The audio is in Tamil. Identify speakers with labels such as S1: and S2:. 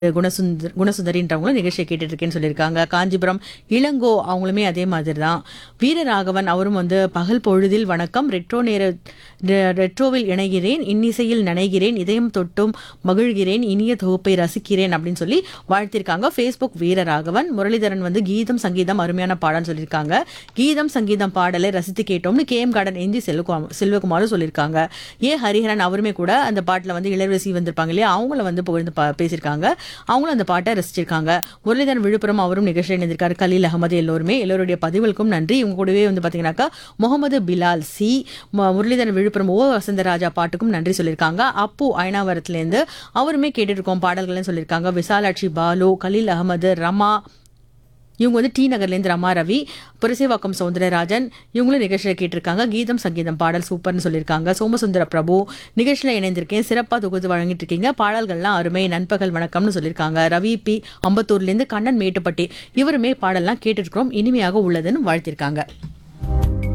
S1: குணசுந்தர் குணசுந்தரின்றவங்களும் நிகழ்ச்சியை கேட்டுட்டு இருக்கேன்னு சொல்லியிருக்காங்க காஞ்சிபுரம் இளங்கோ அவங்களுமே அதே மாதிரி தான் வீரராகவன் அவரும் வந்து பகல் பொழுதில் வணக்கம் ரெட்ரோ நேர ரெ- ரெட்ரோவில் இணைகிறேன் இன்னிசையில் நனைகிறேன் இதயம் தொட்டும் மகிழ்கிறேன் இனிய தொகுப்பை ரசிக்கிறேன் அப்படின்னு சொல்லி வாழ்த்திருக்காங்க ஃபேஸ்புக் வீரராகவன் முரளிதரன் வந்து கீதம் சங்கீதம் அருமையான பாடல்னு சொல்லியிருக்காங்க கீதம் சங்கீதம் பாடலை ரசித்து கேட்டோம்னு கே எம் கார்டன் எஞ்சி செல்வகுமார் செல்வகுமாரும் சொல்லியிருக்காங்க ஏ ஹரிஹரன் அவருமே கூட அந்த பாட்டில் வந்து இளவரசி வந்திருப்பாங்க இல்லையா அவங்கள வந்து புகழ்ந்து பா- பேசியிருக்காங்க அவங்களும் அந்த பாட்டை ரசிச்சிருக்காங்க முரளிதரன் விழுப்புரம் அவரும் நிகழ்ச்சியில் இணைந்திருக்காரு கலீல் அகமது எல்லோருமே எல்லோருடைய பதிவுகளுக்கும் நன்றி இவங்க கூடவே வந்து பார்த்தீங்கன்னாக்கா முகமது பிலால் சி மு- முரளிதரன் விழுப்புரம் ஓ வசந்தராஜா பாட்டுக்கும் நன்றி சொல்லியிருக்காங்க அப்பு அயனாவரத்துலேருந்து அவருமே கேட்டுட்டு இருக்கோம் பாடல்கள்னு சொல்லியிருக்காங்க விசாலாட்சி பாலு கலீல் அகமது ரமா இவங்க வந்து டி நகர்லேருந்து ரமா ரவி புரசேவாக்கம் சௌந்தரராஜன் இவங்களும் நிகழ்ச்சியில் கேட்டிருக்காங்க கீதம் சங்கீதம் பாடல் சூப்பர்னு சொல்லியிருக்காங்க சோமசுந்தர பிரபு நிகழ்ச்சியில் இணைந்திருக்கேன் சிறப்பாக தொகுத்து வழங்கிட்டு இருக்கீங்க பாடல்கள்லாம் அருமை நண்பகல் வணக்கம்னு சொல்லியிருக்காங்க ரவி பி அம்பத்தூர்லேருந்து கண்ணன் மேட்டுப்பட்டி இவருமே பாடல்லாம் கேட்டுருக்கிறோம் இனிமையாக உள்ளதுன்னு வாழ்த்திருக்காங்க